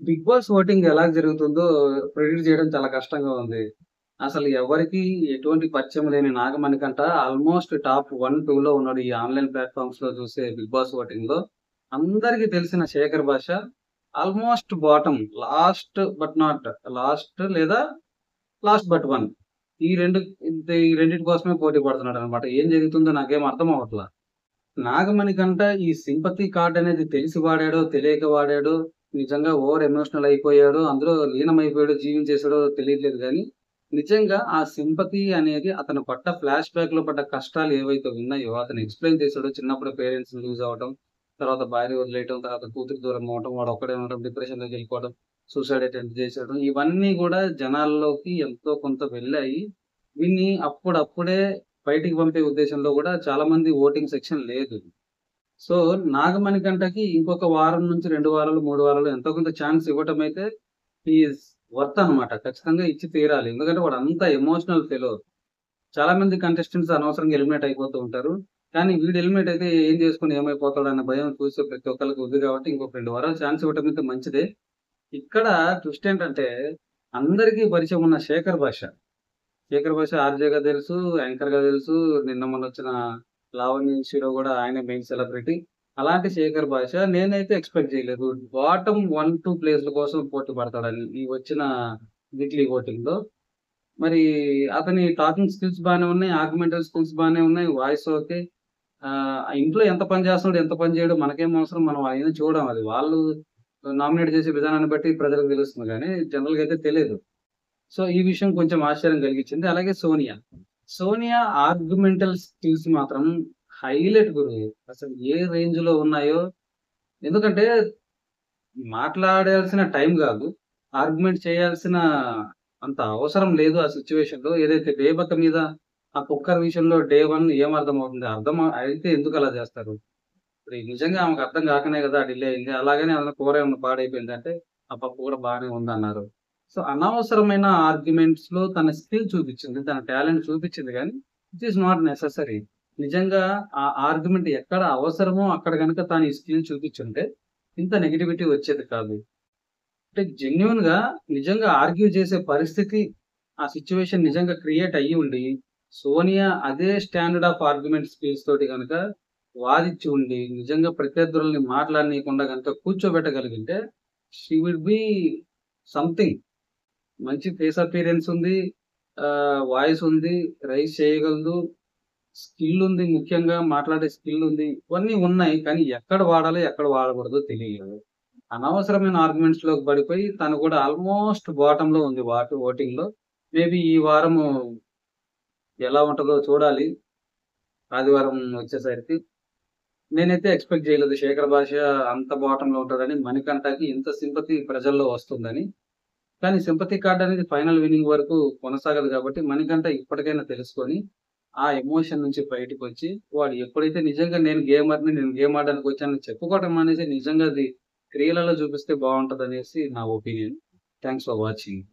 Big boss voting ఎలా జరుగుతుందో predict చేయడం చాలా కష్టంగా ఉంది. అసలు ఎవరికీ ఎటువంటి పరిచయం లేని నాగమణికంట ఆల్మోస్ట్ టాప్ 1, 2లో ఉన్నాడు. ఈ ఆన్‌లైన్ ప్లాట్‌ఫార్మ్స్‌లో చూసే బిగ్ బాస్ ఓటింగ్‌లో. అందరికి తెలిసిన Shekhar Basha almost bottom last but not last లేదా లాస్ట్ బట్ వన్. ఈ 2 ఇంతే ఈ రెండిటి కోసమే పోటీ పడుతున్నాడనమాట. ఏం జరుగుతుందో నాకేం అర్థం అవ్వట్లా. నాగమణికంట ఈ సింపతి కార్డ్ అనేది తెలిసి వాడాడో, తెలియక వాడాడో, నిజంగా ఓవర్ ఎమోషనల్ అయిపోయాడో, అందులో లీనమైపోయాడో, జీవించేసాడో తెలియట్లేదు గానీ, నిజంగా ఆ సింపతి అనేది అతను పడ్డ ఫ్లాష్ బ్యాక్‌లో పడ్డ కష్టాలు ఏవైతే ఉన్నాయో అతను ఎక్స్‌ప్లెయిన్ చేసాడో చిన్నప్పుడు పేరెంట్స్‌ని లూజ్ అవ్వటం, తర్వాత భార్య వదిలేయటం, తర్వాత కూతురు దూరం అవ్వటం, వాడు ఒక్కడే ఉండడం, డిప్రెషన్‌లోకి వెళ్ళిపోవడం, సూసైడ్ అటెంప్ట్ చేసేయడం ఇవన్నీ కూడా జనాల్లోకి ఎంతో కొంత వెళ్ళాయి. వీడిని అప్పుడప్పుడే బయటికి పంపే ఉద్దేశంలో కూడా చాలా మంది ఓటింగ్ సెక్షన్ లేదు. సో, నాగమణికంటకి ఇంకొక వారం నుంచి 2 వారాలు, 3 వారాలు ఎంతో కొంత ఛాన్స్ ఇవ్వటం అయితే హి ఈస్ వర్త్ అనమాట. ఖచ్చితంగా ఇచ్చి తీరాలి. ఎందుకంటే వాడు అంత ఎమోషనల్ ఫెలో. చాలా మంది కంటెస్టెంట్స్ అనవసరంగా ఎలిమినేట్ అయిపోతూ ఉంటారు. కానీ వీడు ఎలిమినేట్ అయితే ఏం చేసుకొని ఏమైపోతాడో అన్న భయం చూసే ప్రతి ఒక్కళ్ళకి ఉంది కాబట్టి ఇంకొక 2 వారాలు ఛాన్స్ ఇవ్వటం అయితే మంచిదే. ఇక్కడ ట్విస్ట్ ఏంటంటే అందరికీ పరిచయం ఉన్న శేఖర్ భాష. శేఖర్ భాష ఆర్‌జేగా తెలుసు, యాంకర్‌గా తెలుసు. నిన్న మొన్నొచ్చిన లావణ్య ఇష్యూలో కూడా ఆయనే మెయిన్ సెలబ్రిటీ. అలాంటి శేఖర్ భాష నేనైతే ఎక్స్‌పెక్ట్ చేయలేదు. బాటమ్ 1, 2 ప్లేస్‌ల కోసం పోటీ పడతాడని ఈ వచ్చిన వీక్లీ ఓటింగ్‌లో. మరి అతని టాకింగ్ స్కిల్స్ బానే ఉన్నాయి. ఆర్గ్యుమెంటల్ స్కిల్స్ బానే ఉన్నాయి. Voice okay. ఆహ్, ఇంట్లో ఎంత పని చేస్తున్నాడో, ఎంత పని చేయడో మనకేం అవసరం. మనం అయన్నీ చూడం అది. వాళ్ళు నామినేట్ చేసే విధానాన్ని బట్టి ప్రజలకు తెలుస్తుంది గానీ జనరల్‌గా అయితే తెలీదు. సో, ఈ విషయం కొంచెం ఆశ్చర్యం కలిగించింది. అలాగే సోనియా. సోనియా ఆర్గ్యుమెంటల్ స్కిల్స్ మాత్రం హైలైట్ గురు. అసలు ఏ రేంజ్‌లో ఉన్నాయో ఎందుకంటే మాట్లాడాల్సిన టైం గాదు. ఆర్గ్యుమెంట్ చేయాల్సిన అంత అవసరం లేదు ఆ సిట్యుయేషన్‌లో. ఏదైతే బేబక్క మీద ఆ కుక్కర్ విషయంలో డే 1 ఏం అర్థమవుతుంది? అర్థం అయితే ఎందుకు అలా చేస్తారు? ఇప్పుడు నిజంగా ఆమెకు అర్థం కాకనే కదా డిలే అయింది. అలాగని ఏమన్నా కూర ఏమన్నా పాడైపోయిందంటే ఆ పప్పు కూడా బానే ఉందన్నారు. సో, అనవసరమైన ఆర్గ్యుమెంట్స్‌లో తన స్కిల్ చూపించింది. తన టాలెంట్ చూపించింది గానీ ఇట్ ఈస్ నాట్ నెసెసరీ. నిజంగా ఆ ఆర్గ్యుమెంట్ ఎక్కడ అవసరమో అక్కడ గనుక తాను ఈ స్కిల్ చూపించుంటే ఇంత నెగటివిటీ వచ్చేది కాదు. అంటే జెన్యూన్‌గా నిజంగా ఆర్గ్యూ చేసే పరిస్థితి ఆ సిట్యుయేషన్ నిజంగా క్రియేట్ అయ్యి ఉండి, సోనియా అదే స్టాండర్డ్ ఆఫ్ ఆర్గ్యుమెంట్ స్కిల్స్ తోటి గనక వాదిచ్చి ఉండి, నిజంగా ప్రత్యర్థులని మాట్లాడనీయకుండా గనక కూర్చోబెట్టగలిగుంటే షీ వుడ్ బి సంథింగ్. మంచి ఫేస్ అపియరెన్స్ ఉంది. ఆహ్, వాయిస్ ఉంది. రైజ్ చేయగలదు. స్కిల్ ఉంది. ముఖ్యంగా మాట్లాడే స్కిల్ ఉంది. ఇవన్నీ ఉన్నాయి. కానీ ఎక్కడ వాడాలో, ఎక్కడ వాడకూడదో తెలియలేదు. అనవసరమైన ఆర్గ్యుమెంట్స్‌లోకి పడిపోయి తను కూడా ఆల్మోస్ట్ బాటమ్‌లో ఉంది వాటి ఓటింగ్‌లో. మేబీ ఈ వారము ఎలా ఉంటదో చూడాలి. ఆదివారం వచ్చేసరికి. నేనైతే ఎక్స్‌పెక్ట్ చేయలేదు. శేఖర్ భాష అంత బాటమ్‌లో ఉంటాడని. మణికంఠకి ఇంత సింపతి ప్రజల్లో వస్తుందని. కానీ సింపతి కార్డ్ అనేది ఫైనల్ విన్నింగ్ వరకు కొనసాగదు కాబట్టి మణికంఠ ఇప్పటికైనా తెలుసుకొని ఆ ఎమోషన్ నుంచి బయటికొచ్చి వాడు ఎప్పుడైతే నిజంగా నేను గేమర్‌ని, నేను గేమ్ ఆడడానికి వచ్చానని చెప్పుకోవడం మానేసి నిజంగా అది క్రియలలో చూపిస్తే బావుంటదనేసి నా ఒపీనియన్. Thanks for watching.